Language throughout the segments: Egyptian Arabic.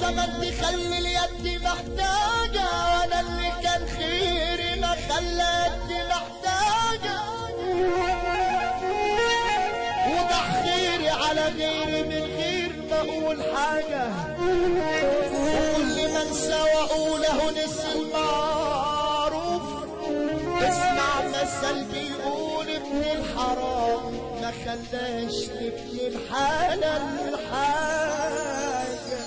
زمن تخلي اليد محتاجة وانا اللي كان خيري ما خلى يدي محتاجة وضع خيري على غيري من غير ما اقول حاجة وكل ما انسى واقوله نسي المعروف اسمع مثل بيقول ابن الحرام ما خلاش لابن الحلال حاجة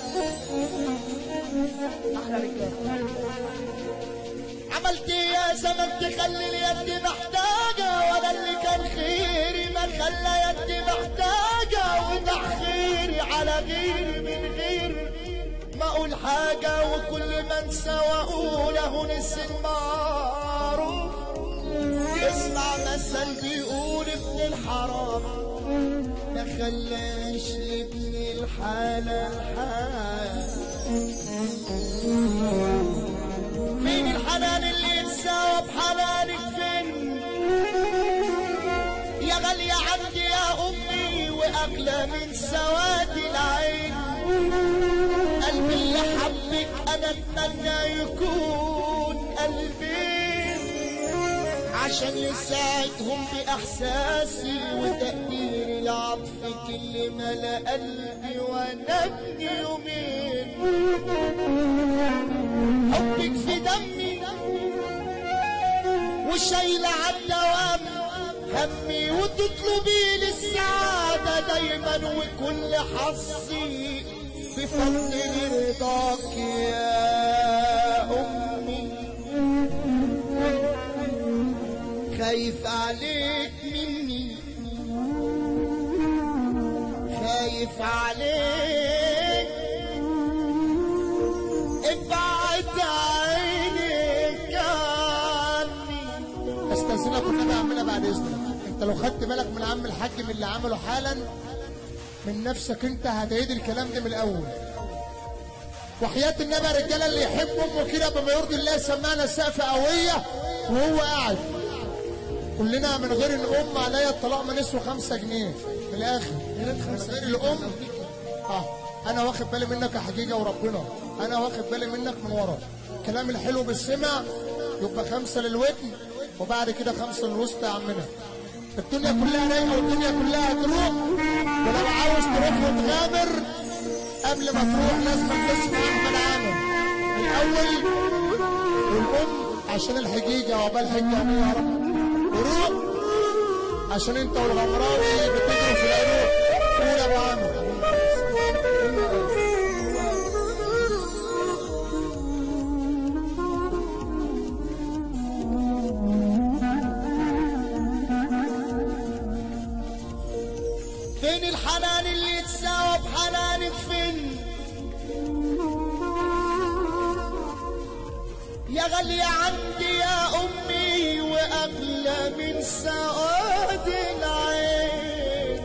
احلى رجاله عملت إيه يا زمن تخلي اليد محتاجة وانا اللي كان خيري ما خلى يدي محتاجة وضع خيري على غيري من غير ما اقول حاجة وكل ما انسى واقوله نسي المعروف اسمع مثل بيقول ابن الحرام ما خلاش لابن الحلال حاجة فين الحنان اللي يتساوى بحنانك فين يا غالية عندي يا أمي وأغلى من سواد العين قلبي اللي حبك أنا أتمنى يكون قلبي عشان يساعدهم بإحساسي وتقديري لعطفك اللي ملا قلبي وأنا ابن يومين حبك في دمي وشايلة عالدوام همي وتطلبي لي السعادة دايما وكل حظي بفضل رضاك يا أمي خايف عليك مني خايف عليك ابعد عينك عني استاذنك والنبي اعملها بعد اذنك انت لو خدت بالك من عم الحاج من اللي عمله حالا من نفسك انت هتعيد الكلام ده من الاول وحياة النبي يا رجاله اللي يحب امه كده بما يرضي الله سمعنا سقفه قويه وهو قاعد كلنا من غير الام عليا الطلاق ما نسوى خمسة جنيه من الاخر من غير الام اه انا واخد بالي منك يا حقيقه وربنا انا واخد بالي منك من ورا الكلام الحلو بالسمع يبقى خمسه للودن وبعد كده خمسه للوسط يا عمنا الدنيا كلها رايقه والدنيا كلها هتروح ولو عاوز تروح وتغامر قبل ما تروح لازم تسمع احمد عامر الاول والام عشان الحقيقه وعقبال حجه يا رب وروح عشان انت والغمراوي بتجروا في العروق قول يا ابو عامر فين الحنان اللي يتساوى بحنانك فين يا غالية عندي يا أمي وأغلى من سواد العين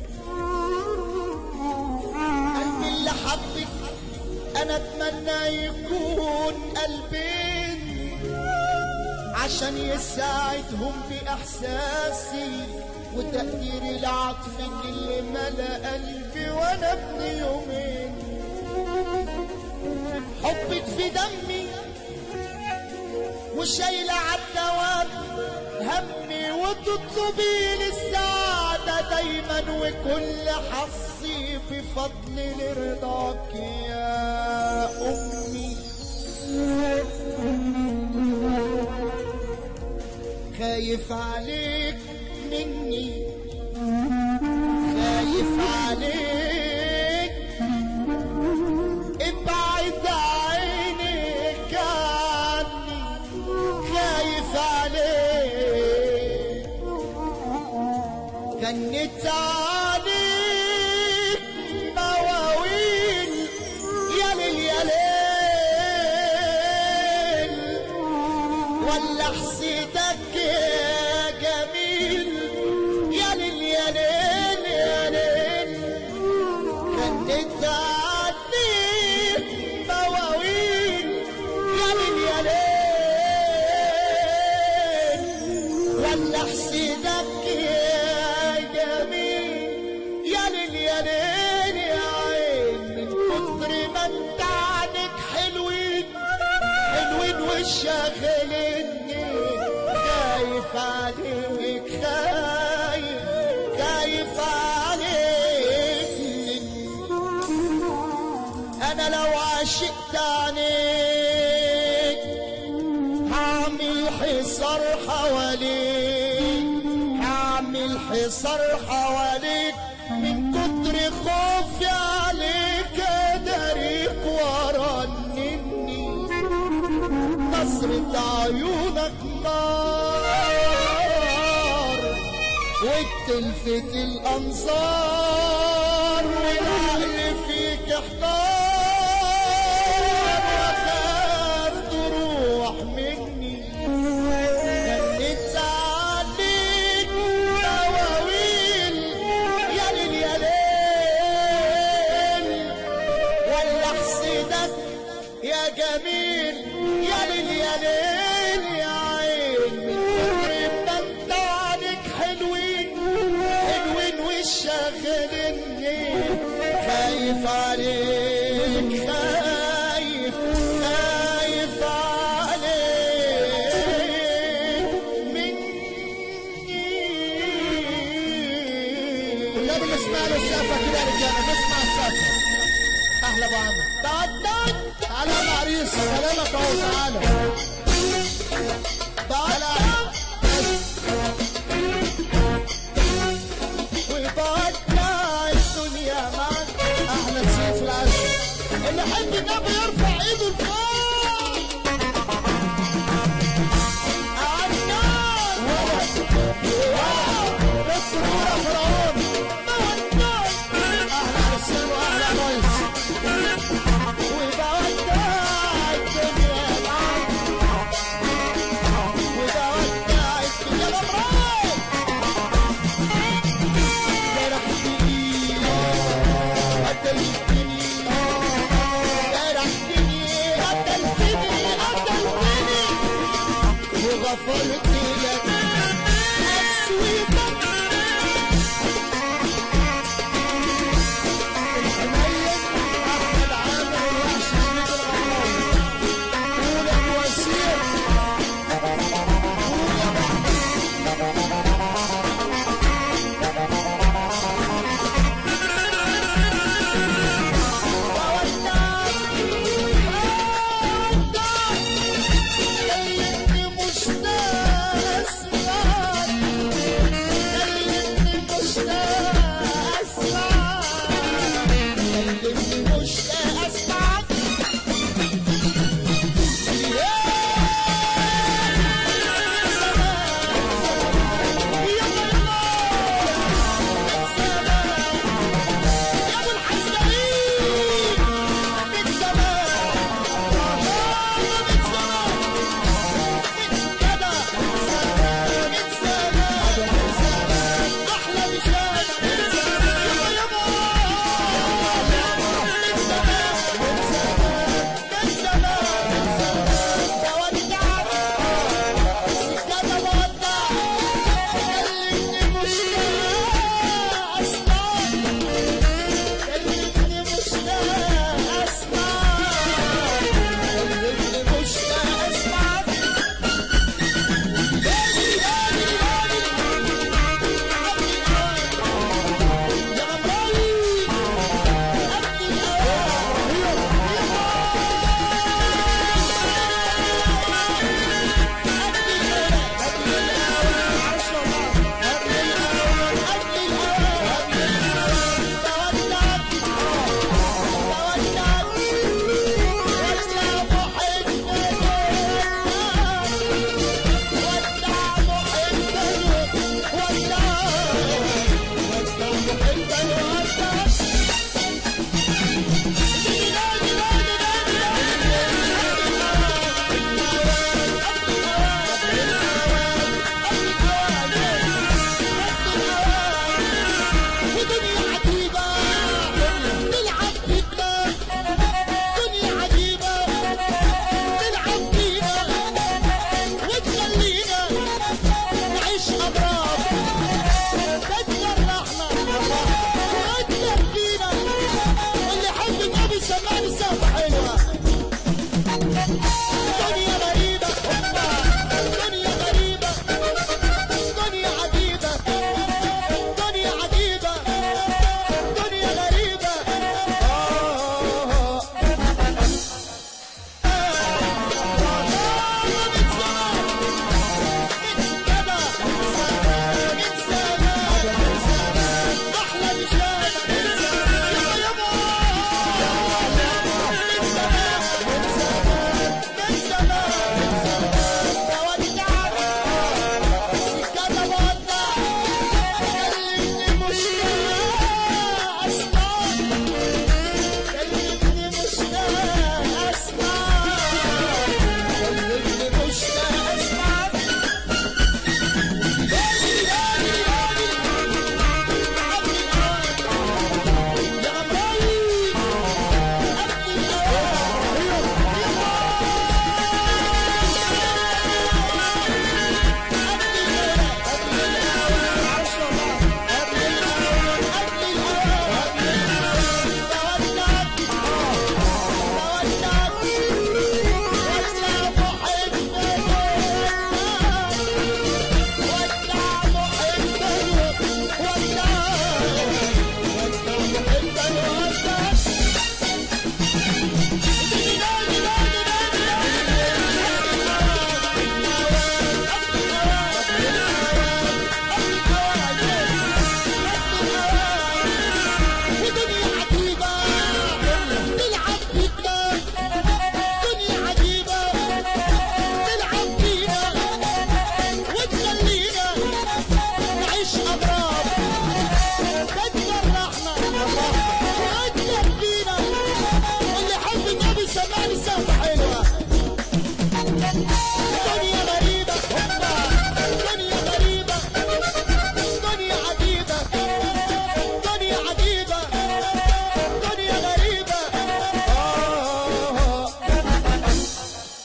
قلبي اللي حبك أنا أتمنى يكون قلبين عشان يساعدهم بإحساسي وتقديري لعطفك اللي ملا قلبي وأنا ابن يومين حبك في دمي وشايلة عالدوام همي وتطلبي لي السعادة دايما وكل حظي بفضل رضاك يا أمي خايف عليك مني خايف عليك ابعد عينك عني خايف عليك كنت عليك مواويل يا ليل يا ليل ولا حسيتك يا جميل يا ليل يا ليل يا ليل كنت عليك مواويل يا ليل يا ليل ولا حسيتك يا جميل شاغلني خايف عليك خايف خايف عليك انا لو عشقت عليك هعمل حصار حواليك هعمل حصار حواليك من كتر خوفي عليك اداريك ورا النني نظرة عيونك نار وتلفت الانظار والعقل فيك احتار واخاف تروح مني جنيت عليك مواويل يا ليل يا ليل ولا احسدك يا جميل يا ليل يا ليل يا عين من كتر ما انت عليك حلوين حلوين وشاغلني خايف عليك خايف خايف عليك مني كلنا بنسمع له السقفه كده يا رجاله نسمع السقفه احلى ابو عمرو تعال تعالى يا عريس سلامك اهو تعالى تعالى وبودع الدنيا معك احلى سيف العشر اللي يحب النبي يرفع ايده لفوق عالنار بس كوره فرعون احلى عرسان واحلى عرايس وبودع الدنيا معك وبودع الدنيا بمراك جرحتني قتلتني جرحتني قتلتني قتلتني وغفرت لك أسويتك الحنين احمد عامر الوحش جديد الغمراوي قول ابو وسيم مشتاق